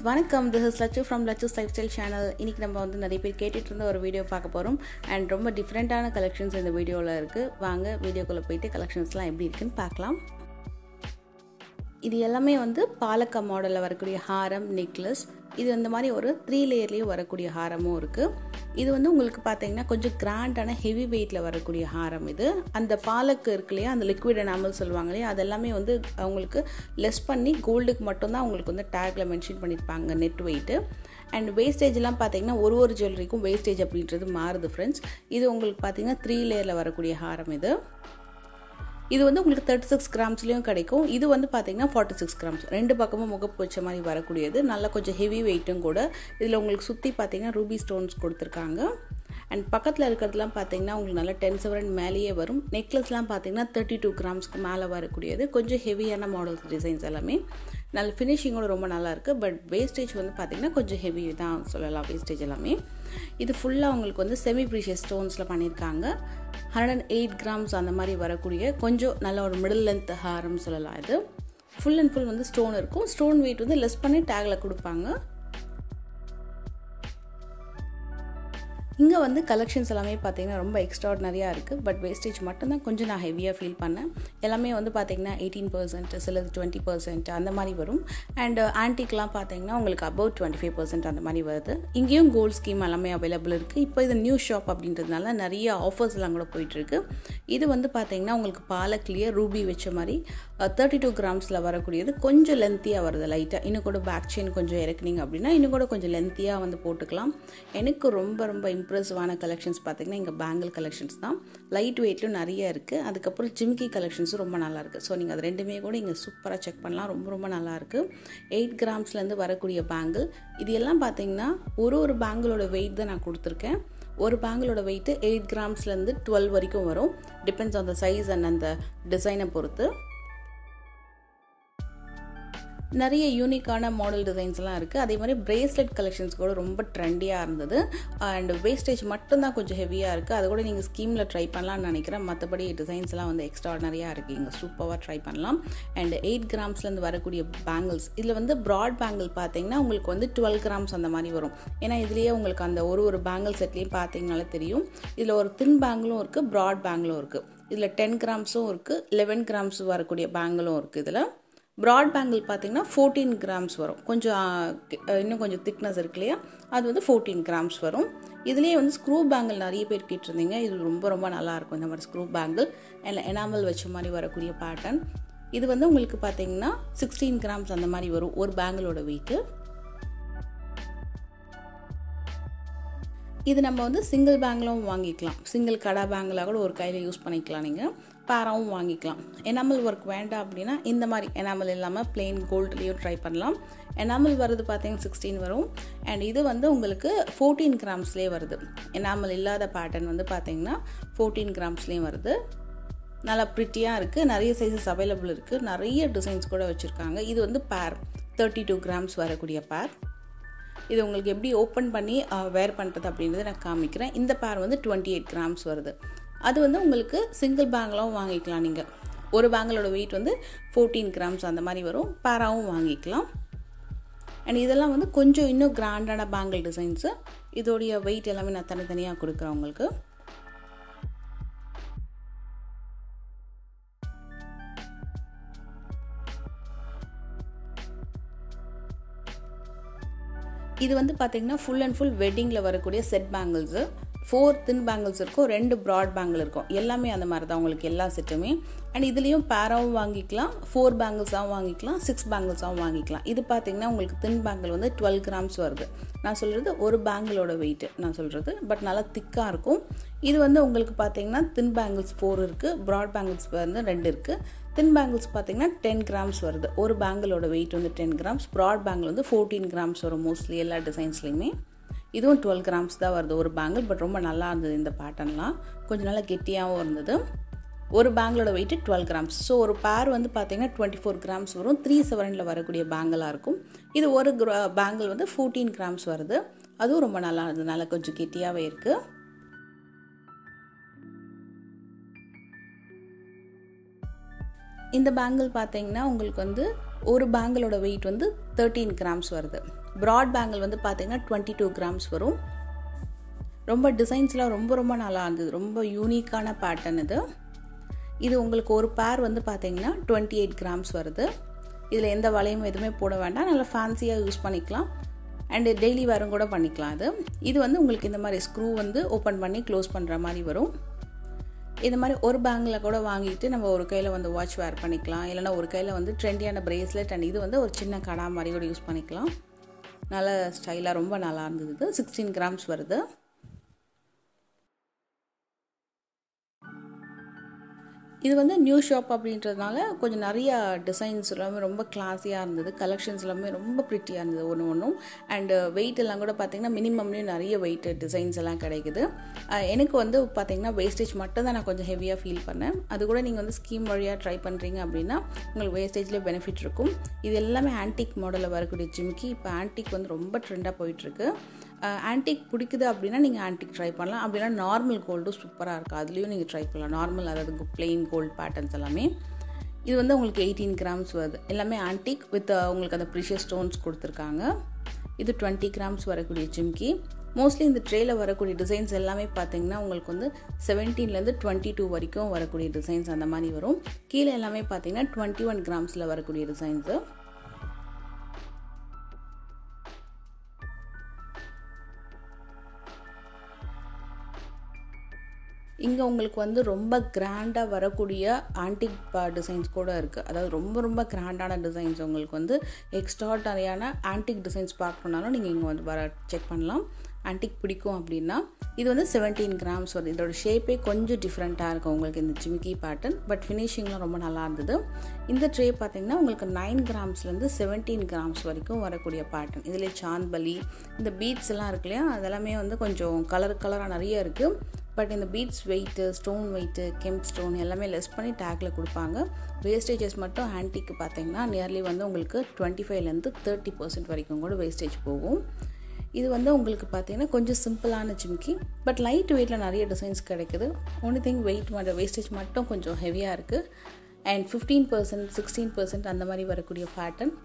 வணக்கம் this is Lachu from Lachu's lifestyle channel இன்றைக்கி நம்ம வந்து நிறைய பேர் கேட்டுட்டு இருந்த ஒரு வீடியோ பார்க்க போகிறோம் அண்ட் ரொம்ப டிஃப்ரெண்ட்டான கலெக்ஷன்ஸ் இந்த வீடியோவில் இருக்குது வாங்க வீடியோக்குள்ளே போயிட்டு கலெக்ஷன்ஸ்லாம் எப்படி இருக்குன்னு பார்க்கலாம் இது எல்லாமே வந்து பாலக்கா மாடலில் வரக்கூடிய ஹாரம் நெக்லஸ் இது இந்த மாதிரி ஒரு த்ரீ லேயர்லேயும் வரக்கூடிய ஹாரமும் இருக்குது இது வந்து உங்களுக்கு பார்த்தீங்கன்னா கொஞ்சம் கிராண்டான ஹெவி வெயிட்டில் வரக்கூடிய ஹாரம் இது அந்த பாலக்கு இருக்கு இல்லையா அந்த லிக்விட் எனாமல் சொல்லுவாங்க இல்லையா அதெல்லாமே வந்து அவங்களுக்கு லெஸ் பண்ணி கோல்டுக்கு மட்டும்தான் உங்களுக்கு வந்து டேக்கில் மென்ஷன் பண்ணியிருப்பாங்க நெட் வெயிட்டு அண்ட் வேஸ்டேஜ்லாம் பார்த்தீங்கன்னா ஒரு ஒரு ஜுவல்லரிக்கும் வேஸ்டேஜ் அப்படின்றது மாறுது ஃப்ரெண்ட்ஸ் இது உங்களுக்கு பார்த்தீங்கன்னா த்ரீ லேயரில் வரக்கூடிய ஹாரம் இது இது வந்து உங்களுக்கு தேர்ட்டி சிக்ஸ் கிராம்ஸ்லேயும் கிடைக்கும் இது வந்து பார்த்தீங்கன்னா ஃபார்ட்டி சிக்ஸ் கிராம்ஸ் ரெண்டு பக்கமும் முகப்பு வச்ச மாதிரி வரக்கூடியது நல்லா கொஞ்சம் ஹெவி வெயிட்டும் கூட இதில் உங்களுக்கு சுற்றி பார்த்தீங்கன்னா ரூபி ஸ்டோன்ஸ் கொடுத்துருக்காங்க அண்ட் பக்கத்தில் இருக்கிறதுலாம் பார்த்தீங்கன்னா உங்களுக்கு நல்லா டென் செவன் மேலேயே வரும் நெக்லஸ்லாம் பார்த்தீங்கன்னா தேர்ட்டி டூ கிராம்ஸ்க்கு மேலே வரக்கூடியது கொஞ்சம் ஹெவியான மாடல்ஸ் டிசைன்ஸ் எல்லாமே நல்ல ஃபினிஷிங்கோட ரொம்ப நல்லா இருக்குது பட் வேஸ்டேஜ் வந்து பார்த்திங்கன்னா கொஞ்சம் ஹெவி தான் சொல்லலாம் வேஸ்டேஜ் எல்லாமே இது ஃபுல்லாக உங்களுக்கு வந்து செமி ப்ரீஷியஸ் ஸ்டோன்ஸில் பண்ணியிருக்காங்க ஹண்ட்ரட் அண்ட் எயிட் கிராம்ஸ் அந்த மாதிரி வரக்கூடிய கொஞ்சம் நல்ல ஒரு மிடில் லென்த் ஹாரம் சொல்லலாம் இது ஃபுல் அண்ட் ஃபுல் வந்து ஸ்டோன் இருக்கும் ஸ்டோன் வெயிட் வந்து லெஸ் பண்ணி டேக்கில் கொடுப்பாங்க இங்கே வந்து கலெக்ஷன்ஸ் எல்லாமே பார்த்தீங்கன்னா ரொம்ப எக்ஸ்ட்ராடினரியாக இருக்குது பட் வேஸ்டேஜ் மட்டும்தான் கொஞ்சம் நான் ஹெவியாக ஃபீல் பண்ணேன் எல்லாமே வந்து பார்த்தீங்கன்னா எயிட்டீன் பர்சன்ட் சிலது டுவெண்ட்டி பர்சன்ட் அந்த மாதிரி வரும் அண்ட் ஆன்டிக்லாம் பார்த்தீங்கன்னா உங்களுக்கு அபவ் டுவெண்ட்டி ஃபைவ் பர்சன்ட் அந்த மாதிரி வருது இங்கேயும் கோல்ட் ஸ்கீம் எல்லாமே அவைலபிள் இருக்குது இப்போ இது நியூ ஷாப் அப்படின்றதுனால நிறைய ஆஃபர்ஸ்லாம் கூட போயிட்டுருக்கு இது வந்து பார்த்தீங்கன்னா உங்களுக்கு பாலக்லேயே ரூபி வச்ச மாதிரி தேர்ட்டி டூ கிராம்ஸில் வரக்கூடியது கொஞ்சம் லென்த்தியாக வருது லைட்டாக இன்னும் கூட பேக் செயின் கொஞ்சம் இறக்குனீங்க அப்படின்னா இன்னும் கூட கொஞ்சம் லென்த்தியாக வந்து போட்டுக்கலாம் எனக்கு ரொம்ப ரொம்ப இம்ப்ரெசிவான கலெக்ஷன்ஸ் பார்த்திங்கன்னா இங்கே பேங்கிள் கலெக்ஷன்ஸ் தான் லைட் வெயிட்லையும் நிறைய இருக்குது அதுக்கப்புறம் ஜிம்கி கலெக்ஷன்ஸும் ரொம்ப நல்லாயிருக்கு ஸோ நீங்கள் அது ரெண்டுமே கூட இங்கே சூப்பராக செக் பண்ணலாம் ரொம்ப ரொம்ப நல்லாயிருக்கு எயிட் கிராம்ஸ்லேருந்து வரக்கூடிய பேங்கிள் இது எல்லாம் பார்த்தீங்கன்னா ஒரு ஒரு பேங்கிளோட வெயிட் தான் நான் கொடுத்துருக்கேன் ஒரு பேங்கிளோட வெயிட்டு எயிட் கிராம்ஸ்லேருந்து டுவெல் வரைக்கும் வரும் depends on the size and அந்த டிசைனை பொறுத்து நிறைய யூனிக்கான மாடல் டிசைன்ஸ்லாம் இருக்குது அதே மாதிரி பிரேஸ்லெட் கலெக்ஷன்ஸ் கூட ரொம்ப ட்ரெண்டியாக இருந்தது அண்ட் வேஸ்டேஜ் மட்டும்தான் கொஞ்சம் ஹெவியாக இருக்குது அதை கூட நீங்கள் ஸ்கீமில் ட்ரை பண்ணலாம்னு நினைக்கிறேன் மற்றபடி டிசைன்ஸ்லாம் வந்து எக்ஸ்ட்ராடனரியாக இருக்குது இங்கே சூப்பராக ட்ரை பண்ணலாம் அண்ட் எயிட் கிராம்ஸ்லேருந்து வரக்கூடிய பேங்கிள்ஸ் இதில் வந்து ப்ராட் பேங்கிள் பார்த்தீங்கன்னா உங்களுக்கு வந்து டுவெல் கிராம்ஸ் அந்த மாதிரி வரும் ஏன்னா இதுலேயே உங்களுக்கு அந்த ஒரு ஒரு பேங்கிள் செட்லேயும் பார்த்தீங்கனாலே தெரியும் இதில் ஒரு தின் பேங்கிளும் இருக்குது ப்ராட் பேங்கிளும் இருக்குது இதில் டென் கிராம்ஸும் இருக்குது லெவன் கிராம்ஸ் வரக்கூடிய பேங்கிளும் இருக்குது இதில் ப்ராட் பேங்கிள் பார்த்தீங்கன்னா ஃபோர்டீன் கிராம்ஸ் வரும் கொஞ்சம் இன்னும் கொஞ்சம் திக்னஸ் இருக்கு இல்லையா அது வந்து ஃபோர்டீன் கிராம்ஸ் வரும் இதுலேயே வந்து ஸ்க்ரூ பேங்கிள் நிறைய பேர் கேட்டிருந்தீங்க இது ரொம்ப ரொம்ப நல்லாயிருக்கும் இந்த மாதிரி ஸ்க்ரூ பேங்கிள் இல்லை எனாமல் வச்ச மாதிரி வரக்கூடிய பேட்டர்ன் இது வந்து உங்களுக்கு பார்த்தீங்கன்னா சிக்ஸ்டீன் கிராம்ஸ் அந்த மாதிரி வரும் ஒரு பேங்கிளோட வெயிட்டு இது நம்ம வந்து சிங்கிள் பேங்கிலும் வாங்கிக்கலாம் சிங்கிள் கடா பேங்கில் கூட ஒரு கையில் யூஸ் பண்ணிக்கலாம் நீங்கள் பேராவும் வாங்கிக்கலாம் எனாமல் ஒர்க் வேண்டாம் அப்படின்னா இந்த மாதிரி எனாமல் இல்லாமல் பிளெயின் கோல்ட்லேயும் ட்ரை பண்ணலாம் எனாமல் வருது பார்த்தீங்கன்னா சிக்ஸ்டீன் வரும் அண்ட் இது வந்து உங்களுக்கு ஃபோர்டீன் கிராம்ஸ்லேயே வருது எனாமல் இல்லாத பேட்டர்ன் வந்து பார்த்தீங்கன்னா ஃபோர்டீன் கிராம்ஸ்லேயும் வருது நல்லா ப்ரிட்டியாக இருக்குது நிறைய சைஸஸ் அவைலபிள் இருக்குது நிறைய டிசைன்ஸ் கூட வச்சுருக்காங்க இது வந்து பேர் தேர்ட்டி டூ கிராம்ஸ் வரக்கூடிய பேர் இது உங்களுக்கு எப்படி ஓப்பன் பண்ணி வேர் பண்ணுறது அப்படின்றத நான் காமிக்கிறேன் இந்த பேர் வந்து டுவெண்ட்டி எயிட் கிராம்ஸ் வருது அது வந்து உங்களுக்கு சிங்கிள் பேங்கிலும் வாங்கிக்கலாம் நீங்கள் ஒரு பேங்கிலோட வெயிட் வந்து ஃபோர்டீன் கிராம்ஸ் அந்த மாதிரி வரும் பேராவும் வாங்கிக்கலாம் அண்ட் இதெல்லாம் வந்து கொஞ்சம் இன்னும் கிராண்டான பேங்கிள் டிசைன்ஸு இதோடைய வெயிட் எல்லாமே நான் தனித்தனியாக கொடுக்குறேன் உங்களுக்கு இது வந்து பார்த்தீங்கன்னா ஃபுல் அண்ட் ஃபுல் வெட்டிங்கில் வரக்கூடிய set bangles four thin bangles இருக்கும் ரெண்டு ப்ராட் பேங்கிள் இருக்கும் எல்லாமே அந்த மாதிரி தான் உங்களுக்கு எல்லா செட்டுமே அண்ட் இதுலேயும் பேராவும் வாங்கிக்கலாம் ஃபோர் பேங்கிள்ஸாகவும் வாங்கிக்கலாம் சிக்ஸ் பேங்கிள்ஸாகவும் வாங்கிக்கலாம் இது பார்த்தீங்கன்னா உங்களுக்கு தின் பேங்கிள் வந்து டுவெல் கிராம்ஸ் வருது நான் சொல்கிறது ஒரு பேங்கிளோட வெயிட்டு நான் சொல்கிறது பட் நல்லா திக்காக இருக்கும் இது வந்து உங்களுக்கு பார்த்தீங்கன்னா தின் பேங்கிள்ஸ் ஃபோர் இருக்குது ப்ராட் பேங்கிள்ஸ் வந்து ரெண்டு இருக்குது தின் பேங்கிள்ஸ் பார்த்தீங்கன்னா டென் கிராம்ஸ் வருது ஒரு பேங்கிளோட வெயிட் வந்து டென் கிராம்ஸ் ப்ராட் பேங்கிள் வந்து ஃபோர்டீன் கிராம்ஸ் வரும் மோஸ்ட்லி எல்லா டிசைன்ஸ்லையுமே இதுவும் டுவெல் கிராம்ஸ் தான் வருது ஒரு பேங்கிள் பட் ரொம்ப நல்லா இருந்தது இந்த பேட்டர்ன்லாம் கொஞ்சம் நல்லா கெட்டியாகவும் இருந்தது ஒரு பேங்கிளோட வெயிட்டு டுவெல் கிராம்ஸ் ஸோ ஒரு பேர் வந்து பார்த்தீங்கன்னா டுவெண்ட்டி ஃபோர் கிராம்ஸ் வரும் த்ரீ செவனில் வரக்கூடிய பேங்கிளாக இருக்கும் இது ஒரு பேங்கிள் வந்து ஃபோர்டீன் கிராம்ஸ் வருது அதுவும் ரொம்ப நல்லா இருந்தது நல்லா கொஞ்சம் கெட்டியாகவே இருக்குது இந்த பேங்கிள் பார்த்தீங்கன்னா உங்களுக்கு வந்து ஒரு பேங்கிளோட வெயிட் வந்து தேர்ட்டீன் கிராம்ஸ் வருது ப்ராட் பேங்கிள் வந்து பார்த்தீங்கன்னா டுவெண்ட்டி டூ கிராம்ஸ் வரும் ரொம்ப டிசைன்ஸ்லாம் ரொம்ப ரொம்ப நல்லா இருந்தது ரொம்ப யூனிக்கான பேட்டர்ன் இது இது உங்களுக்கு ஒரு பேர் வந்து பார்த்தீங்கன்னா டுவெண்ட்டி எயிட் கிராம்ஸ் வருது இதில் எந்த வளையும் எதுவுமே போட வேண்டாம் நல்லா ஃபேன்சியாக யூஸ் பண்ணிக்கலாம் அண்டு டெய்லி வேரும் கூட பண்ணிக்கலாம் அது இது வந்து உங்களுக்கு இந்த மாதிரி ஸ்க்ரூ வந்து ஓப்பன் பண்ணி க்ளோஸ் பண்ணுற மாதிரி வரும் இந்த மாதிரி ஒரு பேங்கில் கூட வாங்கிட்டு நம்ம ஒரு கையில் வந்து வாட்ச் வேர் பண்ணிக்கலாம் இல்லைனா ஒரு கையில் வந்து ட்ரெண்டியான ப்ரேஸ்லெட் அண்ட் இது வந்து ஒரு சின்ன கடா மாதிரி கூட யூஸ் பண்ணிக்கலாம் நல்ல ஸ்டைலாக ரொம்ப நல்லா இருந்தது இது சிக்ஸ்டீன் கிராம்ஸ் வருது இது வந்து நியூ ஷாப் அப்படின்றதுனால கொஞ்சம் நிறையா டிசைன்ஸ் எல்லாமே ரொம்ப கிளாஸியாக இருந்தது கலெக்ஷன்ஸ் எல்லாமே ரொம்ப ப்ரிட்டியாக இருந்தது ஒன்று ஒன்றும் அண்டு வெயிட் எல்லாம் கூட பார்த்திங்கன்னா மினிமம்லேயும் நிறைய வெயிட் டிசைன்ஸ் எல்லாம் கிடைக்குது எனக்கு வந்து பார்த்திங்கன்னா வேஸ்டேஜ் மட்டும் தான் நான் கொஞ்சம் ஹெவியாக ஃபீல் பண்ணேன் அது கூட நீங்கள் வந்து ஸ்கீம் வழியாக ட்ரை பண்ணுறீங்க அப்படின்னா உங்களுக்கு வேஸ்டேஜ்லேயே பெனிஃபிட் இருக்கும் இது எல்லாமே ஆன்டிக் மாடலில் வரக்கூடிய ஜிம்கி இப்போ ஆன்டிக் வந்து ரொம்ப ட்ரெண்டாக போயிட்டுருக்கு ஆன்டிக் பிடிக்குது அப்படின்னா நீங்கள் ஆன்டிக் ட்ரை பண்ணலாம் அப்படின்னா நார்மல் கோல்டும் சூப்பராக இருக்குது அதுலேயும் நீங்கள் ட்ரை பண்ணலாம் நார்மல் அதாவது பிளெயின் கோல்டு பேட்டர்ன்ஸ் எல்லாமே இது வந்து உங்களுக்கு எயிட்டீன் கிராம்ஸ் வருது எல்லாமே ஆன்டிக் வித் உங்களுக்கு அந்த ப்ரிஷியஸ் ஸ்டோன்ஸ் கொடுத்துருக்காங்க இது டுவெண்ட்டி கிராம்ஸ் வரக்கூடிய ஜிம்கி மோஸ்ட்லி இந்த ட்ரேயில் வரக்கூடிய டிசைன்ஸ் எல்லாமே பார்த்தீங்கன்னா உங்களுக்கு வந்து செவன்டீன்லேருந்து டுவெண்ட்டி டூ வரைக்கும் வரக்கூடிய டிசைன்ஸ் அந்த மாதிரி வரும் கீழே எல்லாமே பார்த்தீங்கன்னா டுவெண்ட்டி ஒன் கிராம்ஸில் வரக்கூடிய டிசைன்ஸு இங்கே உங்களுக்கு வந்து ரொம்ப கிராண்டாக வரக்கூடிய ஆன்டிக் டிசைன்ஸ் கூட இருக்குது அதாவது ரொம்ப ரொம்ப கிராண்டான டிசைன்ஸ் உங்களுக்கு வந்து எக்ஸ்ட்ராடரியான ஆன்டிக் டிசைன்ஸ் பார்க்கணுன்னாலும் நீங்கள் இங்கே வந்து வர செக் பண்ணலாம் ஆன்டிக் பிடிக்கும் அப்படின்னா இது வந்து செவன்டீன் கிராம்ஸ் வருது இதோட ஷேப்பே கொஞ்சம் டிஃப்ரெண்ட்டாக இருக்கும் உங்களுக்கு இந்த ஜிமிக்கி பேட்டர்ன் பட் ஃபினிஷிங்லாம் ரொம்ப நல்லா இருந்தது இந்த ட்ரே பார்த்தீங்கன்னா உங்களுக்கு நைன் கிராம்ஸ்லேருந்து செவன்டீன் கிராம்ஸ் வரைக்கும் வரக்கூடிய பேட்டர்ன் இதில் சாந்த்பலி இந்த பீட்ஸ் எல்லாம் இருக்கு இல்லையா அதெல்லாமே வந்து கொஞ்சம் கலர் கலராக நிறைய இருக்குது பட் இந்த beads weight stone weight kemp stone எல்லாமே லெஸ் பண்ணி டேக்கில் கொடுப்பாங்க வேஸ்டேஜஸ் மட்டும் ஆன்டிக்கு பார்த்தீங்கன்னா நியர்லி வந்து உங்களுக்கு டுவெண்ட்டி ஃபைவ்லேருந்து தேர்ட்டி பர்சன்ட் வரைக்கும் கூட வேஸ்டேஜ் போகும் இது வந்து உங்களுக்கு பார்த்தீங்கன்னா கொஞ்சம் சிம்பிளான ஜிம்கி பட் லைட் வெயிட்டில் நிறைய டிசைன்ஸ் கிடைக்குது ஒன்லி திங் வெயிட் மட்டும் வேஸ்டேஜ் மட்டும் கொஞ்சம் ஹெவியாக இருக்குது and fifteen percent sixteen percent அந்த மாதிரி வரக்கூடிய பேட்டர்ன்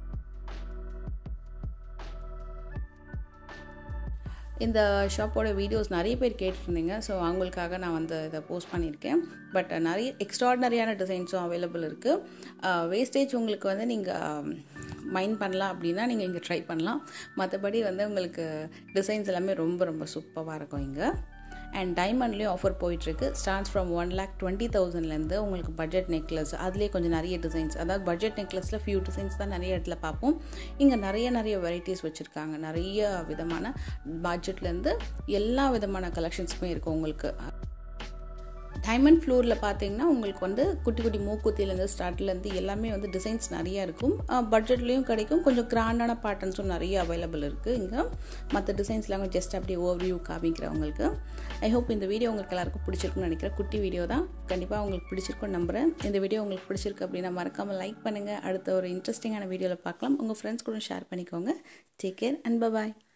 இந்த ஷாப்போட வீடியோஸ் நிறைய பேர் கேட்டிருந்தீங்க ஸோ அவங்களுக்காக நான் வந்து இதை போஸ்ட் பண்ணியிருக்கேன் பட் நிறைய எக்ஸ்ட்ராடனரியான டிசைன்ஸும் அவைலபிள் இருக்குது வேஸ்டேஜ் உங்களுக்கு வந்து நீங்கள் மைண்ட் பண்ணலாம் அப்படின்னா நீங்கள் இங்கே ட்ரை பண்ணலாம் மற்றபடி வந்து உங்களுக்கு டிசைன்ஸ் எல்லாமே ரொம்ப ரொம்ப சூப்பராக இருக்கும் இங்கே அண்ட் டைமண்ட்லேயும் ஆஃபர் போயிட்டுருக்கு starts from one lakh twenty தௌசண்ட்லேருந்து உங்களுக்கு பட்ஜெட் நெக்லஸ் அதுலேயே கொஞ்சம் நிறைய டிசைன்ஸ் அதாவது பட்ஜெட் நெக்லஸில் ஃபியூ டிசைன்ஸ் தான் நிறைய இடத்துல பார்ப்போம் இங்கே நிறைய நிறைய வெரைட்டிஸ் வச்சுருக்காங்க நிறைய விதமான பட்ஜெட்லேருந்து எல்லா விதமான கலெக்ஷன்ஸுமே இருக்கும் உங்களுக்கு டைமண்ட் ஃப்ளோரில் பார்த்தீங்கன்னா உங்களுக்கு வந்து குட்டி குட்டி மூக்குத்திலேருந்து ஸ்டார்ட்லேருந்து எல்லாமே வந்து டிசைன்ஸ் நிறையா இருக்கும் பட்ஜெட்லேயும் கிடைக்கும் கொஞ்சம் கிராண்டான பேட்டர்ன்ஸும் நிறைய அவைலபிள் இருக்குது இங்கே மற்ற டிசைன்ஸ்லாம் ஜஸ்ட் அப்படியே ஓவர்வியூ காமிக்கிறவங்களுக்கு ஐ ஹோப் இந்த வீடியோ உங்களுக்கு எல்லாருக்கும் பிடிச்சிருக்குன்னு நினைக்கிறேன் குட்டி வீடியோ தான் கண்டிப்பாக உங்களுக்கு பிடிச்சிருக்குன்னு நம்புகிறேன் இந்த வீடியோ உங்களுக்கு பிடிச்சிருக்கு அப்படின்னா மறக்காமல் லைக் பண்ணுங்கள் அடுத்த ஒரு இன்ட்ரெஸ்டிங்கான வீடியோவில் பார்க்கலாம் உங்கள் ஃப்ரெண்ட்ஸ் கூட ஷேர் பண்ணிக்கோங்க டேக் கேர் அண்ட் பாய்